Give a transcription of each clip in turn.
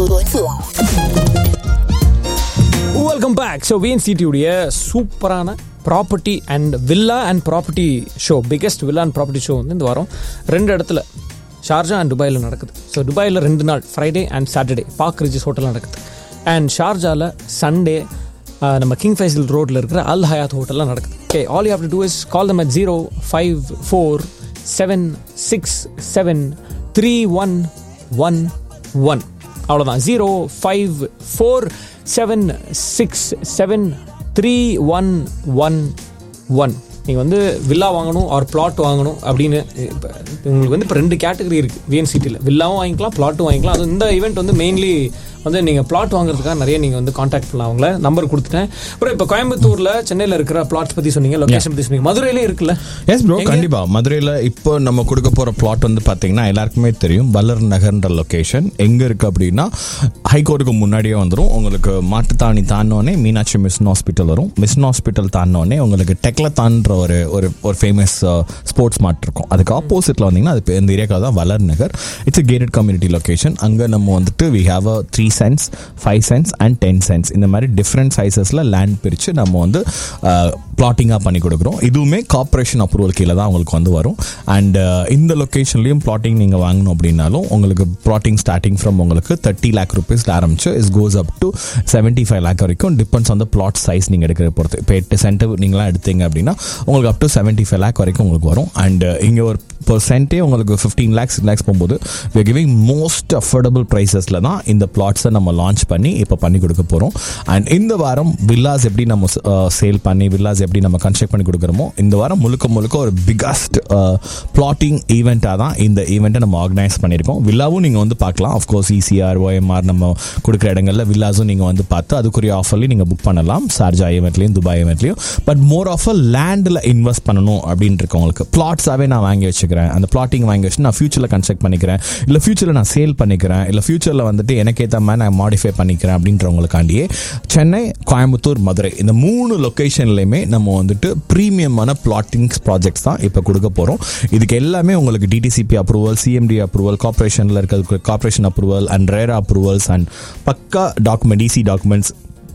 Welcome back so விஎன்சிடியுடைய சூப்பரான property and villa and property show biggest villa and property show வந்து இந்த வாரம் ரெண்டு இடத்துல ஷார்ஜா அண்ட் துபாயில் நடக்குது ஸோ துபாயில் ரெண்டு நாள் Friday and Saturday Park Regis hotel நடக்குது அண்ட் ஷார்ஜாவில் சண்டே நம்ம கிங் ஃபைசல் ரோட்டில் இருக்கிற அல் ஹயாத் ஹோட்டலில் நடக்குது okay all you have to do is call them at zero five four seven six seven three one one one அவ்வளோதான் zero five four seven six seven three one one one நீங்கள் வந்து villa வாங்கணும் or flat வாங்கணும் அப்படின்னு இப்போ உங்களுக்கு வந்து இப்போ ரெண்டு கேட்டகரி இருக்குது விஎன்சிட்டியில் வில்லாவும் வாங்கிக்கலாம் பிளாட்டும் வாங்கிக்கலாம் அது இந்த ஈவெண்ட் வந்து மெயின்லி வந்து நீங்கள் பிளாட் வாங்குறதுக்காக நிறைய நீங்கள் வந்து காண்டாக்ட் பண்ணலாம் அவங்கள நம்பர் கொடுத்துட்டேன் அப்புறம் இப்போ கோயம்புத்தூரில் சென்னையில் இருக்கிற பிளாட்ஸ் பற்றி சொன்னீங்க லொக்கேஷன் பற்றி சொன்னீங்க மதுரையிலே இருக்குல்ல எஸ் ப்ரோ கண்டிப்பா மதுரையில் இப்போ நம்ம கொடுக்க போற பிளாட் வந்து பாத்தீங்கன்னா எல்லாருக்குமே தெரியும் வல்லர் நகர்ன்ற லொகேஷன் எங்க இருக்கு அப்படின்னா ஹைகோர்ட்டுக்கு முன்னாடியே வந்துடும் உங்களுக்கு மாட்டுத்தாணி தாண்டோடனே மீனாட்சி மிஷன் ஹாஸ்பிட்டல் வரும் மிஷன் ஹாஸ்பிட்டல் தாண்டோடனே உங்களுக்கு டெக்லத்தான்ற ஒரு ஒரு ஒரு ஃபேமஸ் ஸ்போர்ட்ஸ் மார்ட் இருக்கும் அதுக்கு ஆப்போசிட்ல வந்தீங்கன்னா அது இந்த ஏரியாக்காக தான் Vallar Nagar it's gated community location அங்க நம்ம வந்துட்டு we have a three cents five cents and ten cents இந்த மாதிரி டிஃப்ரெண்ட் சைசஸில் லேண்ட் பிரித்து நம்ம வந்து பிளாட்டிங்காக பண்ணி கொடுக்குறோம் இதுவுமே கார்பரேஷன் அப்ரூவல் கீழே தான் உங்களுக்கு வந்து வரும் அண்ட் இந்த லொக்கேஷன்லையும் பிளாட்டிங் நீங்கள் வாங்கணும் அப்படின்னாலும் உங்களுக்கு பிளாட்டிங் ஸ்டார்டிங் ஃப்ரம் உங்களுக்கு தேர்ட்டி லேக் ருபீஸ்ல ஆரம்பிச்சு is goes up to seventy five lakh வரைக்கும் depends on the plot size நீங்கள் எடுக்கிற பொறுத்து இப்போ எட்டு சென்ட் நீங்களாம் எடுத்தீங்க அப்படின்னா உங்களுக்கு up to seventy five lakh வரைக்கும் உங்களுக்கு வரும் அண்ட் இங்கே ஒரு per சென்ட்டே உங்களுக்கு ஃபிஃப்டீன் லேக்ஸ் லேக்ஸ் போகும்போது வி கிவிங் மோஸ்ட் அஃபோர்டபுள் ப்ரைஸஸில் தான் இந்த பிளாட்ஸை நம்ம லான்ச் பண்ணி இப்போ பண்ணி கொடுக்க போகிறோம் அண்ட் இந்த வாரம் வில்லாஸ் எப்படி நம்ம சேல் பண்ணி வில்லாஸ் எப்படி நம்ம கன்ஸ்ட்ரக்ட் பண்ணி கொடுக்குறோமோ இந்த வாரம் முழுக்க முழுக்க ஒரு பிகஸ்ட் பிளாட்டிங் ஈவெண்ட்டாக தான் இந்த ஈவெண்ட்டை நம்ம ஆர்கனைஸ் பண்ணியிருக்கோம் வில்லாவும் நீங்கள் வந்து பார்க்கலாம் அஃப்கோர்ஸ் இசிஆர் ஓஎம்ஆர் நம்ம கொடுக்குற இடங்களில் வில்லாஸும் நீங்கள் வந்து பார்த்து அதுக்குரிய ஆஃபர்லையும் நீங்கள் புக் பண்ணலாம் சார்ஜா ஈவெண்ட்லையும் துபாய் ஈவெண்ட்லையும் பட் மோர் ஆஃப் அ லேண்டில் இன்வெஸ்ட் பண்ணணும் அப்படின்னு இருக்கவங்களுக்கு பிளாட்ஸாகவே நான் வாங்கி வச்சுக்கிறேன் அந்த பிளாட்டிங் வாங்கி வச்சு நான் ஃபியூச்சரில் கன்ஸ்ட்ரக்ட் பண்ணிக்கிறேன் இல்லை ஃபியூச்சரில் நான் சேல் பண்ணிக்கிறேன் இல்லை ஃபியூச்சரில் வந்துட்டு எனக்கு ஏற்ற மாதிரி நான் மாடிஃபை பண்ணிக்கிறேன் அப்படின்றவங்களுக்காண்டியே சென்னை கோயம்புத்தூர் மதுரை இந்த மூணு லொக்கேஷன்லையுமே நம்ம வந்துட்டு ப்ரீமியமான பிளாட்டிங்ஸ் ப்ராஜெக்ட்ஸ் தான் இப்போ கொடுக்க போகிறோம் இதுக்கு எல்லாமே உங்களுக்கு டிடிசிபி அப்ரூவல் சிஎம்டி அப்ரூவல் கார்பரேஷனில் இருக்கிற corporation approval and RERA approvals and pakka document DC documents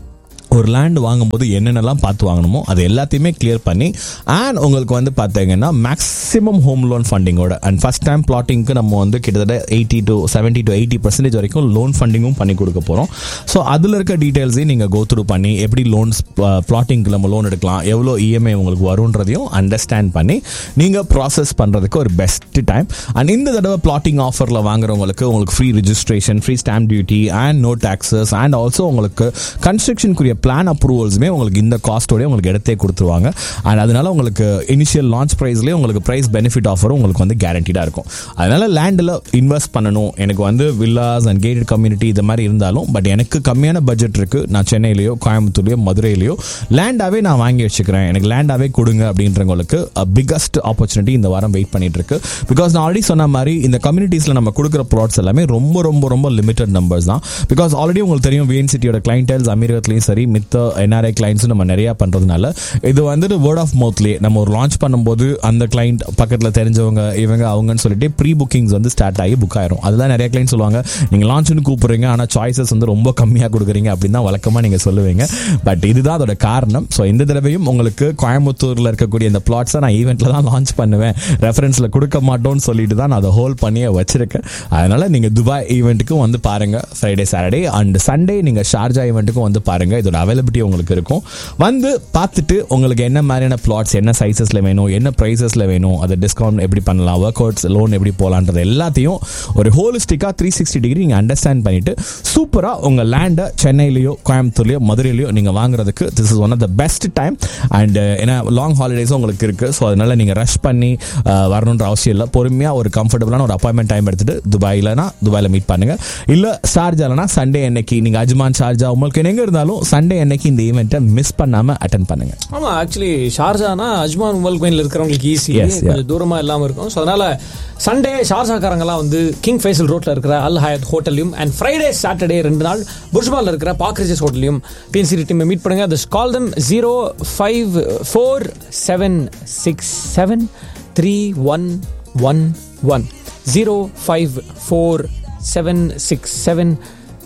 ஒரு லேண்ட் வாங்கும்போது என்னென்னலாம் பார்த்து வாங்கணுமோ அது எல்லாத்தையுமே கிளியர் பண்ணி அண்ட் உங்களுக்கு வந்து பார்த்தீங்கன்னா மேக்ஸிமம் ஹோம் லோன் ஃபண்டிங்கோட அண்ட் ஃபஸ்ட் டைம் பிளாட்டிங்க்கு நம்ம வந்து கிட்டத்தட்ட eighty to seventy to eighty percentage வரைக்கும் லோன் ஃபண்டிங்கும் பண்ணி கொடுக்க போகிறோம் ஸோ அதில் இருக்க டீட்டெயில்ஸையும் நீங்கள் கோ த்ரூ பண்ணி எப்படி லோன்ஸ் பிளாட்டிங்க்கு நம்ம லோன் எடுக்கலாம் எவ்வளோ இஎம்ஐ உங்களுக்கு வரும்ன்றதையும் அண்டர்ஸ்டாண்ட் பண்ணி நீங்கள் ப்ராசஸ் பண்ணுறதுக்கு ஒரு பெஸ்ட் டைம் அண்ட் இந்த தடவை பிளாட்டிங் ஆஃபரில் வாங்குறவங்களுக்கு உங்களுக்கு free registration free stamp duty and no taxes and also உங்களுக்கு கன்ஸ்ட்ரக்ஷனுக்குரிய பிளான் அப்ரூவல்ஸுமே உங்களுக்கு இந்த காஸ்ட்டோடய உங்களுக்கு எடுத்தே கொடுத்துருவாங்க அண்ட் அதனால உங்களுக்கு இனிஷியல் லான்ச் ப்ரைஸ்லேயே உங்களுக்கு ப்ரைஸ் பெனிஃபிட் ஆஃபரும் உங்களுக்கு வந்து கேரண்டீடாக இருக்கும் அதனால லேண்டில் இன்வெஸ்ட் பண்ணணும் எனக்கு வந்து வில்லாஸ் அண்ட் கேட்டட் கம்யூனிட்டி இது மாதிரி இருந்தாலும் பட் எனக்கு கம்மியான பட்ஜெட் இருக்கு நான் சென்னையிலையோ கோயம்புத்தூர்லையோ மதுரையிலையோ லேண்டாவே நான் வாங்கி வச்சுக்கிறேன் எனக்கு லேண்டாவே கொடுங்க அப்படின்றவங்களுக்கு பிகஸ்ட் ஆப்பர்ச்சுனிட்டி இந்த வாரம் வெயிட் பண்ணிட்டு இருக்கு பிகாஸ் நான் ஆல்ரெடி சொன்ன மாதிரி இந்த கம்யூனிட்டிஸில் நம்ம கொடுக்குற ப்ராடக்ட்ஸ் எல்லாமே ரொம்ப ரொம்ப ரொம்ப லிமிடெட் நம்பர்ஸ் தான் பிகாஸ் ஆல்ரெடி உங்களுக்கு தெரியும் விஎன்சிட்டியோட கிளைண்டல்ஸ் அமீரகத்துலையும் சரி மித்த என்ஆர்ஐ கிளைண்ட்ஸும் நம்ம நிறைய பண்ணுறதுனால இது வந்துட்டு வேர்ட் ஆஃப் மவுத்லேயே நம்ம ஒரு லான்ச் பண்ணும்போது அந்த கிளைண்ட் பக்கத்தில் தெரிஞ்சவங்க இவங்க அவங்கன்னு சொல்லிட்டு ப்ரீ புக்கிங்ஸ் வந்து ஸ்டார்ட் ஆகி புக் ஆயிரும் அதுதான் நிறைய கிளைண்ட் சொல்லுவாங்க நீங்கள் லான்ச்னு கூப்பிடுறீங்க ஆனால் சாய்ஸஸ் வந்து ரொம்ப கம்மியாக கொடுக்குறீங்க அப்படின்னு தான் வழக்கமாக நீங்கள் சொல்லுவீங்க பட் இதுதான் அதோட காரணம் ஸோ இந்த தடவையும் உங்களுக்கு கோயம்புத்தூரில் இருக்கக்கூடிய இந்த பிளாட்ஸை நான் ஈவெண்ட்டில் தான் லான்ச் பண்ணுவேன் ரெஃபரன்ஸில் கொடுக்க மாட்டோம்னு சொல்லிட்டு தான் நான் அதை ஹோல்ட் பண்ணியே வச்சிருக்கேன் அதனால நீங்கள் துபாய் ஈவெண்ட்டுக்கும் வந்து பாருங்க ஃப்ரைடே சாட்டர்டே அண்ட் சண்டே நீங்கள் ஷார்ஜா ஈவெண்ட்டுக்கும் வந்து பாருங்க இதோட அவைலபிலிட்டி உங்களுக்கு இருக்கும் வந்து பார்த்துட்டு உங்களுக்கு என்ன மாதிரியான பிளாட்ஸ் என்ன சைஸஸில் வேணும் என்ன ப்ரைஸஸில் வேணும் அதை டிஸ்கவுண்ட் எப்படி பண்ணலாம் ஒர்க் அவுட்ஸ் லோன் எப்படி போகலான்றது எல்லாத்தையும் ஒரு ஹோலிஸ்டிக்காக த்ரீ சிக்ஸ்டி டிகிரி நீங்கள் அண்டர்ஸ்டாண்ட் பண்ணிட்டு சூப்பராக உங்கள் லேண்டை சென்னையிலையோ கோயம்புத்தூர்லையோ மதுரையிலையோ நீங்கள் வாங்குறதுக்கு this is one of the best time and ஏன்னா லாங் ஹாலிடேஸும் உங்களுக்கு இருக்குது ஸோ அதனால நீங்கள் ரஷ் பண்ணி அஹ், வரணுன்ற அவசியம் இல்லை பொறுமையாக ஒரு கம்ஃபர்டபுளான ஒரு அப்பாயின்மெண்ட் டைம் எடுத்துட்டு துபாயிலனா துபாயில் மீட் பண்ணுங்க இல்லை ஷார்ஜாலனா சண்டே அன்னைக்கு நீங்கள் அஜ்மான் ஷார்ஜா உங்களுக்கு எங்கே இருந்தாலும் சண்டே அன்னைக்கு இந்த ஈவெண்ட்டை மிஸ் பண்ணாமல் அட்டன் பண்ணுங்க ஆமா ஆக்சுவலி ஷார்ஜானா அஜ்மான் உமல் கோயில் இருக்கிறவங்களுக்கு ஈஸி Yes, yeah. கொஞ்சம் தூரமா இல்லாம இருக்கும் ஸோ அதனால சண்டே ஷார்ஜாக்காரங்கலாம் வந்து கிங் ஃபைசல் ரோட்ல இருக்கிற அல் ஹயத் ஹோட்டல்லையும் அண்ட் ஃப்ரைடே சாட்டர்டே ரெண்டு நாள் புர்ஜ்மால் இருக்கிற பாக்ரிஜஸ் ஹோட்டல்லையும் பிஎன்சி டீம் மீட் பண்ணுங்க this call them zero five four seven six seven three one one one zero five four seven six seven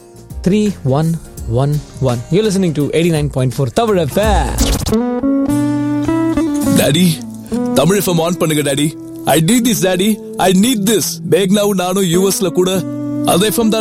three one one one you listening to eighty nine point four Tamil daddy Tamil FM on பண்ணுங்க daddy I need this daddy I need this பேக்னாவும் நானும் யூஎஸ்ல கூட அது FM தான்